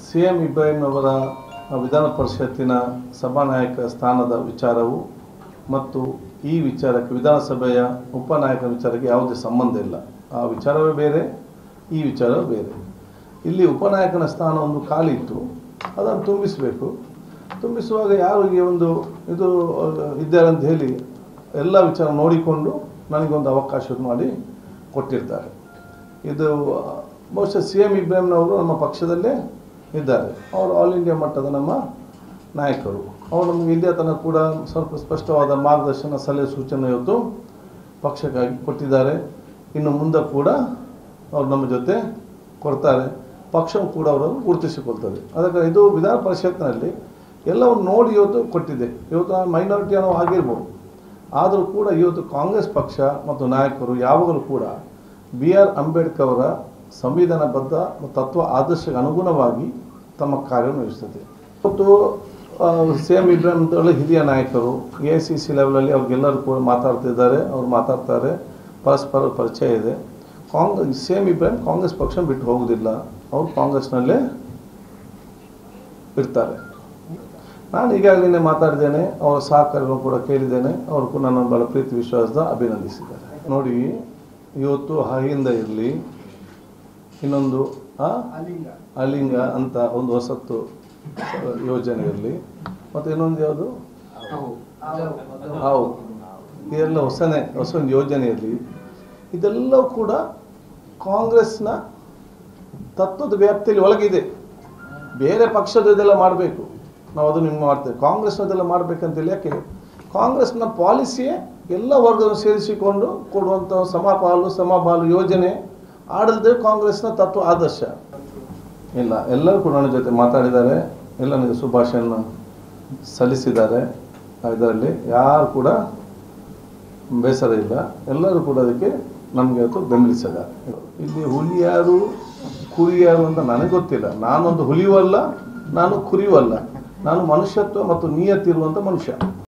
C M Ibrahim ಅವರ ವಿಧಾನ ಪರಿಷತ್ತಿನ ಸಭಾನಾಯಕ ಸ್ಥಾನದ ವಿಚಾರವು ಮತ್ತು ಈ ವಿಚಾರಕ್ಕೆ ವಿಧಾನಸಭೆಯ ಉಪನಾಯಕ ವಿಚಾರಕ್ಕೆ ಯಾವುದೇ ಸಂಬಂಧ ಇಲ್ಲ ಆ ವಿಚಾರವೇ ಬೇರೆ ಈ ವಿಚಾರವೇ ಬೇರೆ ಇಲ್ಲಿ ಉಪನಾಯಕನ ಸ್ಥಾನ ಒಂದು ಖಾಲಿ ಇತ್ತು ಅದನ್ನು ತುಂಬಿಸಬೇಕು ತುಂಬಿಸುವಾಗ ಯಾರಿಗೆ ಒಂದು ಇದು ಅಹ್, ಇದ್ದಾರೆ ಅಂತ ಹೇಳಿ ಎಲ್ಲ ವಿಚಾರ ನೋಡಿಕೊಂಡು ನನಗೊಂದು ಅವಕಾಶ ಮಾಡಿ ಕೊಟ್ಟಿರ್ತಾರೆ ಇದು ಅಹ್, ಬಹುಶಃ ಸಿ ಎಂ ಇಬ್ರಾಹಿಂನವರು ನಮ್ಮ ಪಕ್ಷದಲ್ಲೇ ಇದ್ದಾರೆ ಅವರು ಆಲ್ ಇಂಡಿಯಾ ಮಟ್ಟದ ನಮ್ಮ ನಾಯಕರು ಅವರು ನಮಗೆ ಇಲ್ಲಿಯ ತನಕ ಕೂಡ ಸ್ವಲ್ಪ ಸ್ಪಷ್ಟವಾದ ಮಾರ್ಗದರ್ಶನ ಸಲಹೆ ಸೂಚನೆ ಇವತ್ತು ಪಕ್ಷಕ್ಕಾಗಿ ಕೊಟ್ಟಿದ್ದಾರೆ ಇನ್ನು ಮುಂದೆ ಕೂಡ ಅವರು ನಮ್ಮ ಜೊತೆ ಕೊಡ್ತಾರೆ ಪಕ್ಷವು ಕೂಡ ಅವರನ್ನು ಗುರುತಿಸಿಕೊಳ್ತದೆ ಅದಕ್ಕೆ ಇದು ವಿಧಾನ ಪರಿಷತ್ನಲ್ಲಿ ಎಲ್ಲವನ್ನು ನೋಡಿ ಇವತ್ತು ಕೊಟ್ಟಿದೆ ಇವತ್ತು ಮೈನಾರಿಟಿ ಅನ್ನೋ ಆಗಿರ್ಬೋದು ಆದರೂ ಕೂಡ ಇವತ್ತು ಕಾಂಗ್ರೆಸ್ ಪಕ್ಷ ಮತ್ತು ನಾಯಕರು ಯಾವಾಗಲೂ ಕೂಡ ಬಿ ಆರ್ ಅಂಬೇಡ್ಕರ್ ಅವರ ಸಂವಿಧಾನಬದ್ಧ ಮತ್ತು ತತ್ವ ಆದರ್ಶಕ್ಕೆ ಅನುಗುಣವಾಗಿ ತಮ್ಮ ಕಾರ್ಯನಿರ್ವಹಿಸ್ತದೆ ಇವತ್ತು ಸಿ ಎಂ ಇಬ್ರಾಹಿಂ ಅಂತೇಳಿ ಹಿರಿಯ ನಾಯಕರು ಎ ಐ ಸಿ ಸಿ ಲೆವೆಲಲ್ಲಿ ಅವ್ರಿಗೆಲ್ಲರೂ ಕೂಡ ಮಾತಾಡ್ತಿದ್ದಾರೆ ಅವ್ರು ಮಾತಾಡ್ತಾರೆ ಪರಸ್ಪರ ಪರಿಚಯ ಇದೆ ಕಾಂಗ್ರೆಸ್ ಸಿ ಎಂ ಇಬ್ರಾಹಿಂ ಕಾಂಗ್ರೆಸ್ ಪಕ್ಷ ಬಿಟ್ಟು ಹೋಗೋದಿಲ್ಲ ಅವರು ಕಾಂಗ್ರೆಸ್ನಲ್ಲೇ ಇರ್ತಾರೆ ನಾನು ಈಗಾಗಲೇ ಮಾತಾಡಿದ್ದೇನೆ ಅವರ ಸಹಕಾರವನ್ನು ಕೂಡ ಕೇಳಿದ್ದೇನೆ ಅವರು ಕೂಡ ನನ್ನನ್ನು ಬಹಳ ಪ್ರೀತಿ ವಿಶ್ವಾಸದ ಅಭಿನಂದಿಸಿದ್ದಾರೆ ನೋಡಿ ಇವತ್ತು ಹಾಯಿಂದ ಇರಲಿ ಇನ್ನೊಂದು ಆ? ಅಲಿಂಗ ಅಂತ ಒಂದು ಹೊಸತ್ತು ಯೋಜನೆ ಇರಲಿ ಮತ್ತು ಇನ್ನೊಂದು ಯಾವುದು ಹಾವು ಇದೆಲ್ಲ ಹೊಸನೇ ಹೊಸ ಒಂದು ಯೋಜನೆ ಇರಲಿ ಇದೆಲ್ಲವೂ ಕೂಡ ಕಾಂಗ್ರೆಸ್ನ ತತ್ವದ ವ್ಯಾಪ್ತಿಯಲ್ಲಿ ಒಳಗಿದೆ ಬೇರೆ ಪಕ್ಷದ ಇದೆಲ್ಲ ಮಾಡಬೇಕು ನಾವು ಅದು ನಿಮ್ಗೆ ಮಾಡ್ತೇವೆ ಕಾಂಗ್ರೆಸ್ನದೆಲ್ಲ ಮಾಡಬೇಕಂತೇಳಿ ಯಾಕೆ ಕಾಂಗ್ರೆಸ್ನ ಪಾಲಿಸಿಯೇ ಎಲ್ಲ ವರ್ಗವನ್ನು ಸೇರಿಸಿಕೊಂಡು ಕೊಡುವಂಥ ಸಮಪಾಲು ಸಮಬಾಲು ಯೋಜನೆ ಆಡಳಿತ ಕಾಂಗ್ರೆಸ್ನ ತತ್ವ ಆದರ್ಶ ಇಲ್ಲ ಎಲ್ಲರೂ ಕೂಡ ನನ್ನ ಜೊತೆ ಮಾತಾಡಿದ್ದಾರೆ ಎಲ್ಲ ನನಗೆ ಶುಭಾಶಯನ ಸಲ್ಲಿಸಿದ್ದಾರೆ ಇದರಲ್ಲಿ ಯಾರು ಕೂಡ ಬೇಸರ ಇಲ್ಲ ಎಲ್ಲರೂ ಕೂಡ ಅದಕ್ಕೆ ನಮಗೆ ಇವತ್ತು ಬೆಂಬಲಿಸಿದ್ದಾರೆ ಇಲ್ಲಿ ಹುಲಿ ಯಾರು ಕುರಿ ಯಾರು ಅಂತ ನನಗೆ ಗೊತ್ತಿಲ್ಲ ನಾನೊಂದು ಹುಲಿಯೂ ಅಲ್ಲ ನಾನು ಕುರಿಯೂ ಅಲ್ಲ ನಾನು ಮನುಷ್ಯತ್ವ ಮತ್ತು ನಿಯತ್ತಿರುವಂಥ ಮನುಷ್ಯ